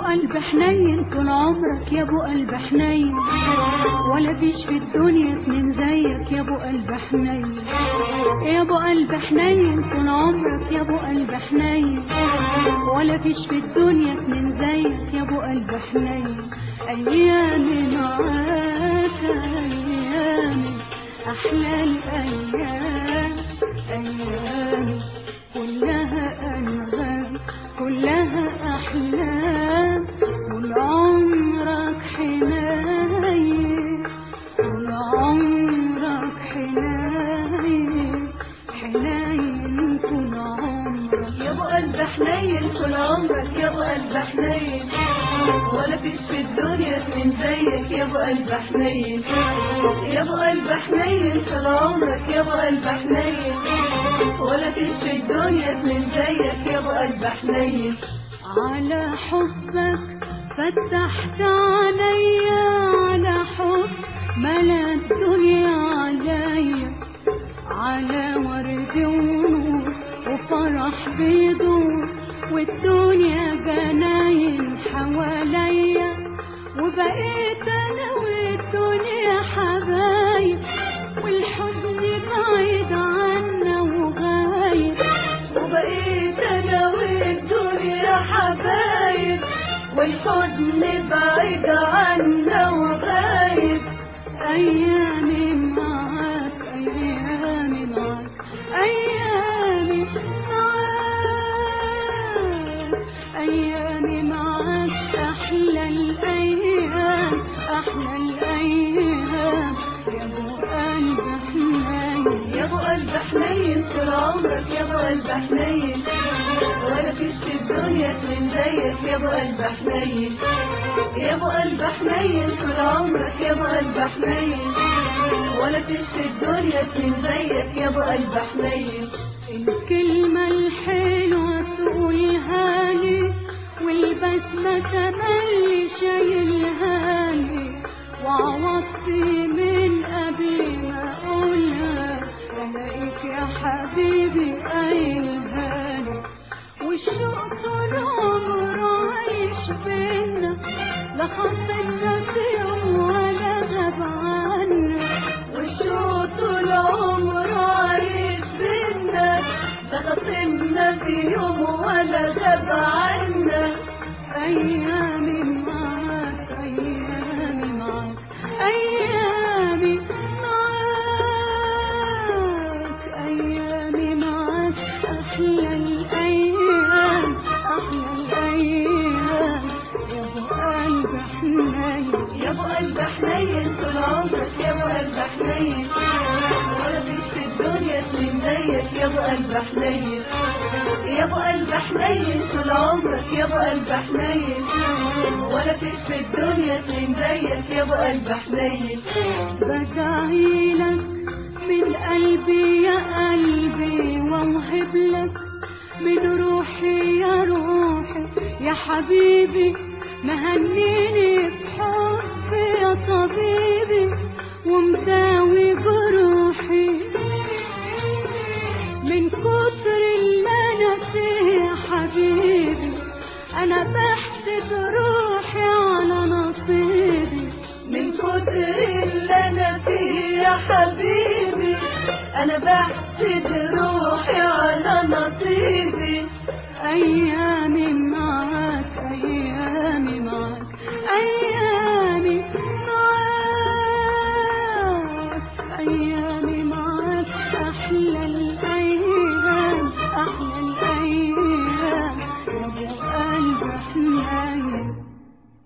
قلب حنين طول عمرك يا ابو قلب حنين ولا فيش في الدنيا اتنين زيك يا ابو قلب حنين يا ابو قلب حنين طول عمرك يا ابو قلب حنين ولا فيش في الدنيا اتنين زيك يا ابو قلب حنين ايامي معاك ايامي احلى الايام ايامي كلها انغام كلها احلام طول عمرك حنين طول عمرك حنين حنين طول عمرك يا ابو قلب حنين طول عمرك يا ابو قلب حنين ولا فيش في الدنيا اتنين زيك يا ابو قلب حنين يا ابو قلب حنين طول عمرك يا ابو قلب حنين ولا فيش في الدنيا اتنين زيك يا ابو قلب حنين على حبك فتحت عليا على حب ملا الدنيا عليا على ورد ونور وفرح بيدور والدنيا جناين حواليا وبقيت انا والدنيا حبايب والحزن بعيد عنا وغايب وبقيت انا والدنيا حبايب والحزن بعيد عنا وغايب أيامي معاك أيامي معاك أيامي معاك أيامي معاك أحلى الأيام أحلى الأيام يا أبو قلب حنين يا ابو قلب حنين طول عمرك يا ابو قلب حنين ولا فيش في الدنيا اتنين زيك يا ابو قلب حنين يا ابو قلب حنين طول عمرك يا ابو قلب حنين ولا فيش في الدنيا اتنين زيك يا ابو قلب حنين الكلمة الحلوة تقولها لي والبسمة تملي شايلها لي وعوضتي من قبل ما أقولها ألاقيك يا حبيبي قايلها لي والشوق طول عمره عايش بينا لا خطينا في يوم ولا غاب عنا والشوق طول عمره عايش بينا لا خصمنا في يوم ولا غاب عنا أيامي معاك أيامي معاك أيامي معاك أيامي معاك أحلى الأيام أحلى الأيام يا أبو قلب حنين يا ابو قلب حنين طول عمرك يا ابو قلب حنين ولا فيش في الدنيا اتنين زيك يا ابو قلب حنين يا ابو قلب حنين طول عمرك يا ابو قلب حنين ولا فيش في الدنيا اتنين زيك يا ابو قلب حنين بدعيلك من قلبي يا قلبي واوهب لك من روحي يا روحي يا حبيبي مهنيني بحب يا طبيبي ومداوي جروحي من كتر اللي انا فيه يا حبيبي انا بحسد روحي على نصيبي من كتر اللي انا فيه يا حبيبي انا بحسد روحي على نصيبي أيامي معاك أيامي معاك أيامي معاك أيامي معاك أحلى الأيام أحلى الأيام يا أبو قلب حنين